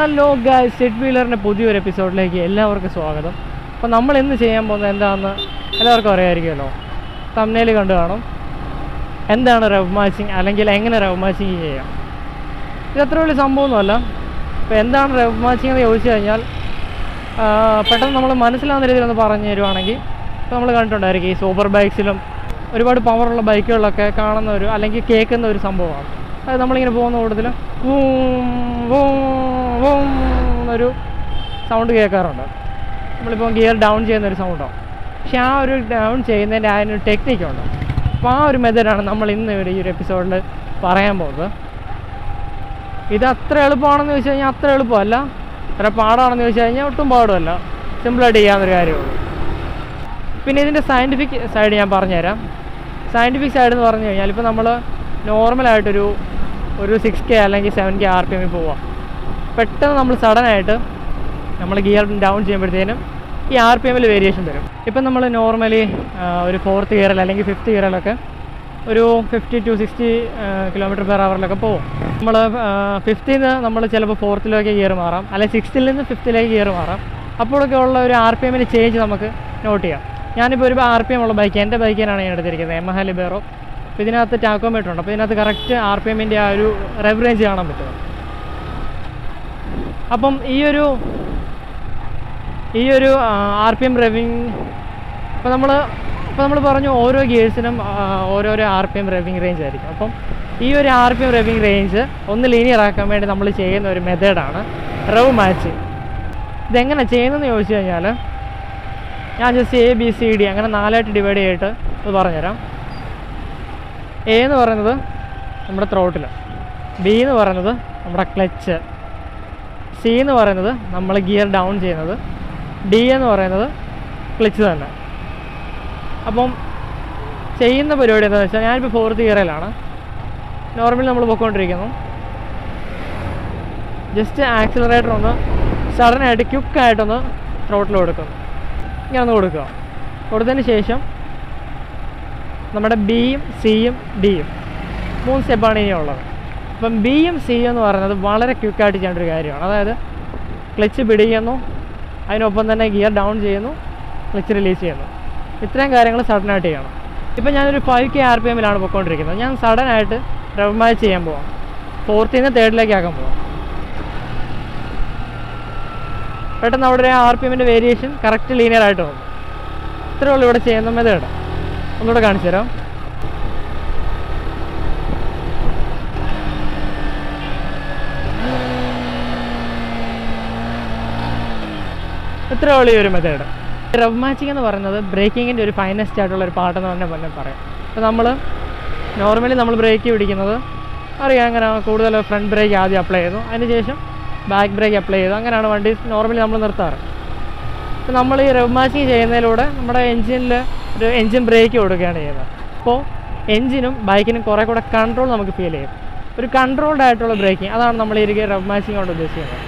hello ഗായ് set വീലറിൻ്റെ പുതിയൊരു എപ്പിസോഡിലേക്ക് എല്ലാവർക്കും സ്വാഗതം അപ്പോൾ നമ്മൾ ഇന്ന് ചെയ്യാൻ പോകുന്നത് എന്താണെന്ന് എല്ലാവർക്കും അറിയാമായിരിക്കുമല്ലോ തമ്നയിൽ കണ്ടു കാണും എന്താണ് റവ് മാച്ചിങ് അല്ലെങ്കിൽ എങ്ങനെ റവ് മാച്ചിങ് ചെയ്യാം ഇത് അത്ര വലിയ സംഭവമൊന്നുമല്ല അപ്പോൾ എന്താണ് റവ് മാച്ചിങ് എന്ന് ചോദിച്ചു കഴിഞ്ഞാൽ ആ, പെട്ടെന്ന് നമ്മൾ മനസ്സിലാവുന്ന രീതിയിൽ ഒന്ന് പറഞ്ഞു തരുവാണെങ്കിൽ ഇപ്പോൾ നമ്മൾ കണ്ടിട്ടുണ്ടായിരിക്കും ഈ സൂപ്പർ ബൈക്സിലും ഒരുപാട് പവറുള്ള ബൈക്കുകളിലൊക്കെ കാണുന്ന ഒരു അല്ലെങ്കിൽ കേൾക്കുന്ന ഒരു സംഭവമാണ് അത് നമ്മളിങ്ങനെ പോകുന്ന കൂട്ടത്തിൽ എന്നൊരു സൗണ്ട് കേൾക്കാറുണ്ട് നമ്മളിപ്പോൾ ഗിയർ ഡൗൺ ചെയ്യുന്ന ഒരു സൗണ്ടാണ് പക്ഷെ ആ ഒരു ഡൗൺ ചെയ്യുന്നതിൻ്റെ അതിനൊരു ടെക്നിക്കുണ്ട് അപ്പോൾ ആ ഒരു മെത്തേഡാണ് നമ്മൾ ഇന്ന് ഇവിടെ ഈ ഒരു എപ്പിസോഡിൽ പറയാൻ പോകുന്നത് ഇത് അത്ര എളുപ്പമാണെന്ന് ചോദിച്ചു കഴിഞ്ഞാൽ അത്ര എളുപ്പമല്ല അത്ര പാടാണെന്ന് ചോദിച്ചു കഴിഞ്ഞാൽ ഒട്ടും പാടുമല്ല സിമ്പിളായിട്ട് ചെയ്യാവുന്നൊരു കാര്യമുള്ളൂ പിന്നെ ഇതിൻ്റെ സയൻറ്റിഫിക് സൈഡ് ഞാൻ പറഞ്ഞുതരാം സയൻറ്റിഫിക് സൈഡ് എന്ന് പറഞ്ഞു കഴിഞ്ഞാൽ ഇപ്പോൾ നമ്മൾ നോർമലായിട്ടൊരു ഒരു സിക്സ് കെ അല്ലെങ്കിൽ സെവൻ കെ ആർ പി എമ്മിൽ പോവാം പെട്ടെന്ന് നമ്മൾ സഡനായിട്ട് നമ്മൾ ഗിയർ ഡൗൺ ചെയ്യുമ്പോഴത്തേനും ഈ ആർ പി എമ്മിൽ വേരിയേഷൻ വരും ഇപ്പം നമ്മൾ നോർമലി ഒരു ഫോർത്ത് ഗിയറിൽ അല്ലെങ്കിൽ ഫിഫ്ത്ത് ഗിയറിലൊക്കെ ഒരു fifty to sixty kilometre per അവറിലൊക്കെ പോകും നമ്മൾ ഫിഫ്ത്തിൽ നിന്ന് നമ്മൾ ചിലപ്പോൾ ഫോർത്തിലേക്ക് ഗിയർ മാറാം അല്ലെങ്കിൽ സിക്സ്ത്തിൽ നിന്ന് ഫിഫ്ത്തിലേക്ക് ഗിയർ മാറാം അപ്പോഴൊക്കെ ഉള്ള ഒരു ആർ പി എമ്മിൻ്റെ ചേഞ്ച് നമുക്ക് നോട്ട് ചെയ്യാം ഞാനിപ്പോൾ ഒരു ആർ പി എം ഉള്ള ബൈക്ക് എൻ്റെ ബൈക്കിനാണ് ഞാൻ എടുത്തിരിക്കുന്നത് എം ലിബേറോ അപ്പോൾ ഇതിനകത്ത് ടാക്കോമീറ്റർ ഉണ്ട് അപ്പോൾ ഇതിനകത്ത് കറക്റ്റ് ആർ പി എമ്മിൻ്റെ ആ ഒരു റെവ് റേഞ്ച് കാണാൻ പറ്റും അപ്പം ഈ ഒരു ഈ ഒരു ആർ പി എം റെവിങ് ഇപ്പോൾ നമ്മൾ ഇപ്പോൾ നമ്മൾ പറഞ്ഞു ഓരോ ഗിയേഴ്സിനും ഓരോരോ R P M revving range ആയിരിക്കും അപ്പം ഈ ഒരു R P M revving range ഒന്ന് ലീനിയർ ആക്കാൻ വേണ്ടി നമ്മൾ ചെയ്യുന്ന ഒരു മെത്തേഡാണ് റവ് മാച്ച് ഇതെങ്ങനെ ചെയ്യുന്നതെന്ന് ചോദിച്ചു കഴിഞ്ഞാൽ ഞാൻ just A B C D അങ്ങനെ നാലായിട്ട് ഡിവൈഡ് ചെയ്തിട്ട് ഇത് പറഞ്ഞുതരാം എ എന്ന് പറയുന്നത് നമ്മുടെ ത്രോട്ടിൽ ബി എന്ന് പറയുന്നത് നമ്മുടെ ക്ലച്ച് സി എന്ന് പറയുന്നത് നമ്മൾ ഗിയർ ഡൗൺ ചെയ്യുന്നത് ഡി എന്ന് പറയുന്നത് ക്ലച്ച് തന്നെ അപ്പം ചെയ്യുന്ന പരിപാടി എന്താണെന്ന് വെച്ചാൽ ഞാനിപ്പോൾ ഫോർത്ത് ഗിയറിലാണ് നോർമലി നമ്മൾ പോയിക്കൊണ്ടിരിക്കുന്നു ജസ്റ്റ് ആക്സിലറേറ്റർ ഒന്ന് സഡനായിട്ട് ക്യുക്കായിട്ടൊന്ന് ത്രോട്ടിൽ കൊടുക്കുന്നു ഇങ്ങനെ ഒന്ന് കൊടുക്കുക കൊടുത്തതിന് ശേഷം നമ്മുടെ ബിയും സിയും ഡിയും മൂന്ന് സ്റ്റെപ്പാണ് ഇനി ഉള്ളത് അപ്പം ബിയും സിയും എന്ന് പറയുന്നത് വളരെ ക്വിക്കായിട്ട് ചെയ്യേണ്ട ഒരു കാര്യമാണ് അതായത് ക്ലച്ച് പിടിക്കുന്നു അതിനൊപ്പം തന്നെ ഗിയർ ഡൗൺ ചെയ്യുന്നു ക്ലച്ച് റിലീസ് ചെയ്യുന്നു ഇത്രയും കാര്യങ്ങൾ സഡനായിട്ട് ചെയ്യണം ഇപ്പം ഞാനൊരു ഫൈവ് കെ ആർ പി എമ്മിലാണ് പോയിക്കൊണ്ടിരിക്കുന്നത് ഞാൻ സഡനായിട്ട് റവ് മാച്ച് ചെയ്യാൻ പോവാം ഫോർത്തിൽ നിന്ന് തേർഡിലേക്ക് ആക്കാൻ പോവാം പെട്ടെന്ന് അവിടെ ഒരു ആർ പി എമ്മിൻ്റെ വേരിയേഷൻ കറക്റ്റ് ലീനിയർ ആയിട്ട് വന്നു ഇത്രേ ഉള്ളൂ ഇവിടെ ചെയ്യുന്ന മെത്തേഡ് ഒന്നുകൂടെ കാണിച്ചു തരാം ഇത്രേ ഉള്ളൂ ഈ ഒരു മെത്തേഡ് റവ് മാച്ചിങ് എന്ന് പറയുന്നത് ബ്രേക്കിങ്ങിൻ്റെ ഒരു ഫൈനസ്റ്റ് ആയിട്ടുള്ള ഒരു പാട്ടെന്ന് തന്നെ തന്നെ പറയാം അപ്പോൾ നമ്മൾ നോർമലി നമ്മൾ ബ്രേക്ക് പിടിക്കുന്നത് അറിയാം അങ്ങനെ കൂടുതൽ ഫ്രണ്ട് ബ്രേക്ക് ആദ്യം അപ്ലൈ ചെയ്തു അതിനുശേഷം ബാക്ക് ബ്രേക്ക് അപ്ലൈ ചെയ്തു അങ്ങനെയാണ് വണ്ടി നോർമലി നമ്മൾ നിർത്താറ് അപ്പോൾ നമ്മൾ ഈ റവ് മാച്ചിങ് ചെയ്യുന്നതിലൂടെ നമ്മുടെ എൻജിനിൽ ഒരു എൻജിൻ ബ്രേക്ക് കൊടുക്കുകയാണ് ചെയ്യുന്നത് അപ്പോൾ എൻജിനും ബൈക്കിനും കുറേ കൂടെ കൺട്രോൾ നമുക്ക് ഫീൽ ചെയ്യും ഒരു കൺട്രോൾഡ് ആയിട്ടുള്ള ബ്രേക്കിംഗ് അതാണ് നമ്മൾ ഈ റവ് മാച്ചിങ് കൊണ്ട് ഉദ്ദേശിക്കുന്നത്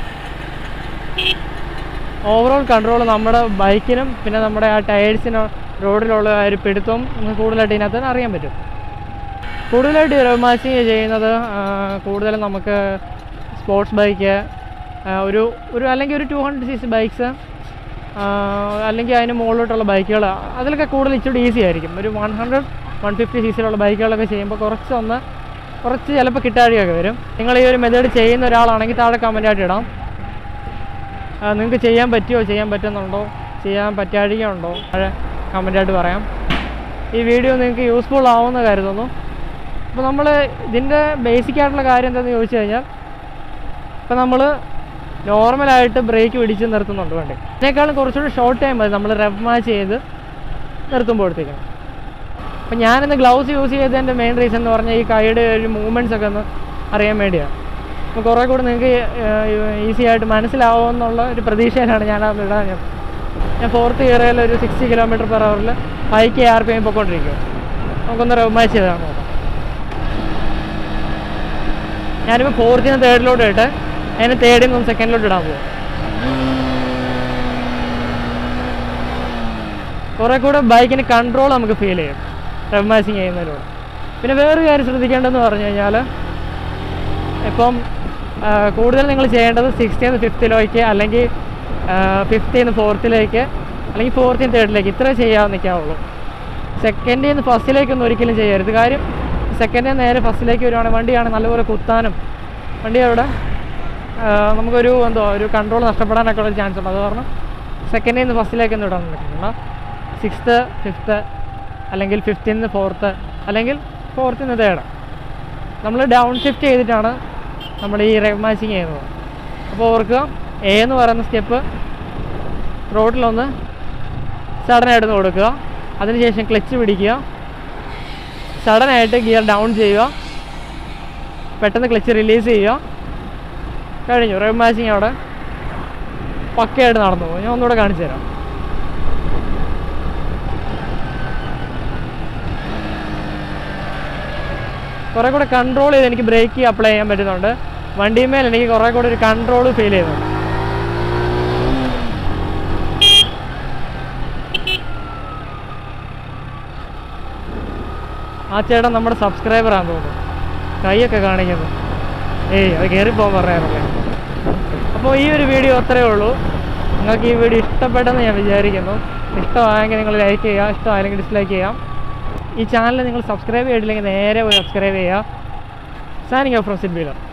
ഓവറോൾ കൺട്രോൾ നമ്മുടെ ബൈക്കിനും പിന്നെ നമ്മുടെ ആ ടയേഴ്സിനും റോഡിലുള്ള ആ ഒരു പിടുത്തവും നമുക്ക് കൂടുതലായിട്ട് ഇതിനകത്ത് അറിയാൻ പറ്റും കൂടുതലായിട്ട് റവ് മാച്ചിങ് ചെയ്യുന്നത് ആ, കൂടുതലും നമുക്ക് സ്പോർട്സ് ബൈക്ക് ഒരു ഒരു അല്ലെങ്കിൽ ഒരു two hundred C C bikes അല്ലെങ്കിൽ അതിന് മുകളിലോട്ടുള്ള ബൈക്കുകൾ അതിലൊക്കെ കൂടുതൽ ഇച്ചിരി ഈസി ആയിരിക്കും ഒരു one hundred one fifty C സിയിലുള്ള ബൈക്കുകളൊക്കെ ചെയ്യുമ്പോൾ കുറച്ചൊന്ന് കുറച്ച് ചിലപ്പോൾ കിട്ടാഴിയൊക്കെ വരും നിങ്ങൾ ഈ ഒരു മെത്തേഡ് ചെയ്യുന്ന ഒരാളാണെങ്കിൽ താഴെ കമൻ്റ് ആയിട്ട് ഇടാം നിങ്ങൾക്ക് ചെയ്യാൻ പറ്റുമോ ചെയ്യാൻ പറ്റുന്നുണ്ടോ ചെയ്യാൻ പറ്റാഴികയുണ്ടോ താഴെ കമൻ്റ് ആയിട്ട് പറയാം ഈ വീഡിയോ നിങ്ങൾക്ക് യൂസ്ഫുൾ ആവുമെന്ന് കരുതുന്നു അപ്പോൾ നമ്മൾ ഇതിൻ്റെ ബേസിക് ആയിട്ടുള്ള കാര്യം എന്താണെന്ന് ചോദിച്ചു കഴിഞ്ഞാൽ ഇപ്പോൾ നമ്മൾ നോർമലായിട്ട് ബ്രേക്ക് പിടിച്ച് നിർത്തുന്നുണ്ട് വണ്ടി ഇതിനേക്കാളും കുറച്ചുകൂടി ഷോർട്ട് ടൈം മതി നമ്മൾ റെവ് മാച്ച് ചെയ്ത് നിർത്തുമ്പോഴത്തേക്കും അപ്പം ഞാനിന്ന് ഗ്ലൗസ് യൂസ് ചെയ്തതിൻ്റെ മെയിൻ റീസൺ എന്ന് പറഞ്ഞാൽ ഈ കൈയുടെ ഒരു മൂവ്മെൻറ്റ്സ് ഒക്കെ ഒന്ന് അറിയാൻ വേണ്ടിയാണ് അപ്പോൾ കുറേ കൂടി നിങ്ങൾക്ക് ഈസി ആയിട്ട് മനസ്സിലാവുമെന്നുള്ള ഒരു പ്രതീക്ഷയിലാണ് ഞാൻ അത് ഇടാൻ ഞാൻ ഞാൻ ഫോർത്ത് ഇയറിൽ ഒരു സിക്സ്റ്റി കിലോമീറ്റർ പെർ അവറിൽ five K R P M പൊയ്ക്കൊണ്ടിരിക്കും നമുക്കൊന്ന് റവ് മാച്ച് ചെയ്താണ് നോക്കാം ഞാനിപ്പോൾ ഫോർത്തിൽ നിന്ന് തേർഡിലോട്ട് ഇട്ട് അതിന് തേർഡിൽ നിന്നും സെക്കൻഡിലോട്ട് ഇടാൻ പോകും കുറേ കൂടെ ബൈക്കിന് കൺട്രോൾ നമുക്ക് ഫീൽ ചെയ്യും റവ് മാച്ചിങ് ചെയ്യുന്നതിലൂടെ പിന്നെ വേറൊരു കാര്യം ശ്രദ്ധിക്കേണ്ടതെന്ന് പറഞ്ഞു കഴിഞ്ഞാൽ ഇപ്പം കൂടുതൽ നിങ്ങൾ ചെയ്യേണ്ടത് സിക്സ്റ്റീന്ന് ഫിഫ്ത്തിലേക്ക് അല്ലെങ്കിൽ ഫിഫ്റ്റീന്ന് ഫോർത്തിലേക്ക് അല്ലെങ്കിൽ ഫോർത്തീൻ തേർഡിലേക്ക് ഇത്രേ ചെയ്യാൻ നിൽക്കാവുള്ളൂ സെക്കൻഡിൽ നിന്ന് ഫസ്റ്റിലേക്കൊന്നും ഒരിക്കലും ചെയ്യരുത് കാര്യം സെക്കൻഡിൽ നിന്ന് നേരെ ഫസ്റ്റിലേക്ക് വരുവാണെങ്കിൽ വണ്ടിയാണ് നല്ലപോലെ കുത്താനും വണ്ടി അവിടെ ആ, നമുക്കൊരു എന്തോ ഒരു കൺട്രോൾ നഷ്ടപ്പെടാനൊക്കെ ഉള്ള ചാൻസ് ഉണ്ട് അത് കാരണം സെക്കൻഡിൽ നിന്ന് ഫസ്റ്റിലേക്കൊന്നും ഇടാൻ നിൽക്കണം സിക്സ്ത്ത് ഫിഫ്ത്ത് അല്ലെങ്കിൽ ഫിഫ്റ്റീന്ന് ഫോർത്ത് അല്ലെങ്കിൽ ഫോർത്തിൽ നിന്ന് തേർഡ് നമ്മൾ ഡൗൺ ഷിഫ്റ്റ് ചെയ്തിട്ടാണ് നമ്മൾ ഈ റെവ് മാച്ചിങ് ചെയ്യുന്നത് അപ്പോൾ ഓർക്കുക എ എന്ന് പറയുന്ന സ്റ്റെപ്പ് റോഡിലൊന്ന് സഡനായിട്ട് ഒന്ന് കൊടുക്കുക അതിനുശേഷം ക്ലച്ച് പിടിക്കുക സഡനായിട്ട് ഗിയർ ഡൗൺ ചെയ്യുക പെട്ടെന്ന് ക്ലച്ച് റിലീസ് ചെയ്യുക കഴിഞ്ഞു റെവ് മാച്ചിങ് അവിടെ പക്കയായിട്ട് നടന്നു പോകും ഞാൻ ഒന്നുകൂടെ കാണിച്ചു തരാം കുറേ കൂടെ കൺട്രോൾ ചെയ്ത് എനിക്ക് ബ്രേക്ക് അപ്ലൈ ചെയ്യാൻ പറ്റുന്നുണ്ട് വണ്ടിമേൽ എനിക്ക് കുറേ കൂടെ ഒരു കൺട്രോൾ ഫീൽ ചെയ്യുന്നുണ്ട് ആ ചേട്ടൻ നമ്മുടെ സബ്സ്ക്രൈബർ ആണെന്ന് തോന്നുന്നു കൈയൊക്കെ കാണിക്കുന്നു ഏയ് അത് കയറിപ്പോകാൻ പറയാറല്ലേ അപ്പോൾ ഈ ഒരു വീഡിയോ അത്രയേ ഉള്ളൂ നിങ്ങൾക്ക് ഈ വീഡിയോ ഇഷ്ടപ്പെട്ടെന്ന് ഞാൻ വിചാരിക്കുന്നു ഇഷ്ടമായെങ്കിൽ നിങ്ങൾ ലൈക്ക് ചെയ്യുക ഇഷ്ടമായെങ്കിൽ ഡിസ്ലൈക്ക് ചെയ്യാം ഈ ചാനൽ നിങ്ങൾ സബ്സ്ക്രൈബ് ചെയ്തിട്ടില്ലെങ്കിൽ നേരെ പോയി സബ്സ്ക്രൈബ് ചെയ്യുക സാനിങ് ഓഫ് ഫ്രം സിഡ് ബീലർ